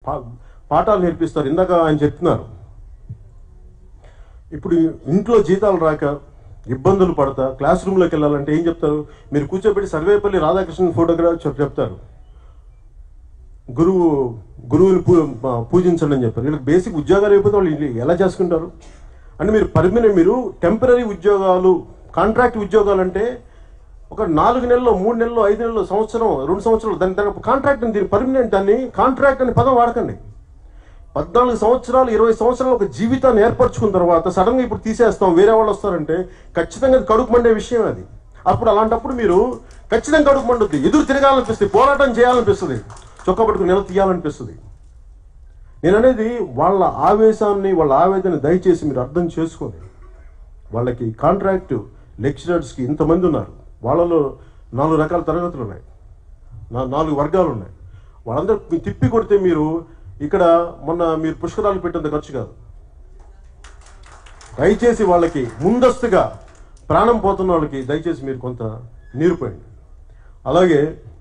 పా- పాఠాలు నేర్పిస్తారు ఇందాక ఆయన చెప్తున్నారు ఇప్పుడు ఇంట్లో జీతాలు రాక ఇబ్బందులు పడతా క్లాస్ రూమ్లోకి వెళ్ళాలంటే ఏం చెప్తారు మీరు కూర్చోబెట్టి సర్వేపల్లి రాధాకృష్ణన్ ఫోటోగ్రాఫ్ చెప్- చెప్తారు గురువు గురువుని పూ ప- పూజించండి అని చెప్పారు వీళ్ళకి బేసిక్ ఉద్యోగాలు అయిపోతే వాళ్ళు ఇల్లు ఎలా చేసుకుంటారు అంటే మీరు పర్మనెంట్ మీరు టెంపరీ ఉద్యోగాలు కాంట్రాక్ట్ ఉద్యోగాలు అంటే ఒక నాలుగు నెలలు మూడు నెలలు ఐదు నెలలు సంవత్సరం రెండు సంవత్సరాలు దాని దాని కాంట్రాక్ట్ అని దీని పర్మనెంట్ దాన్ని కాంట్రాక్ట్ అనే పదం వాడకండి పద్నాలుగు సంవత్సరాలు ఇరవై సంవత్సరాలు ఒక జీవితాన్ని ఏర్పరచుకున్న తర్వాత సడన్ గా ఇప్పుడు తీసేస్తాం వేరే వాళ్ళు వస్తారంటే ఖచ్చితంగా అది కడుపు మండే విషయం అది అప్పుడు అలాంటప్పుడు మీరు ఖచ్చితంగా కడుపు మండుద్ది ఎదురు తిరగాలనిపిస్తుంది పోరాటం చేయాలనిపిస్తుంది చొక్కా పట్టుకుని నిల తీయాలనిపిస్తుంది నేను అనేది వాళ్ళ ఆవేశాన్ని వాళ్ళ ఆవేదన దయచేసి మీరు అర్థం చేసుకోండి వాళ్ళకి కాంట్రాక్ట్ లెక్చరర్స్కి ఇంతమంది ఉన్నారు వాళ్ళలో నాలుగు రకాల తరగతులు ఉన్నాయి నా- నాలుగు వర్గాలు ఉన్నాయి వాళ్ళందరూ మీ తిప్పి కొడితే మీరు ఇక్కడ మొన్న మీరు పుష్కరాలు పెట్టేంత ఖర్చు కాదు దయచేసి వాళ్ళకి ముందస్తుగా ప్రాణం పోతున్న వాళ్ళకి దయచేసి మీరు కొంత నీరు పోయండి అలాగే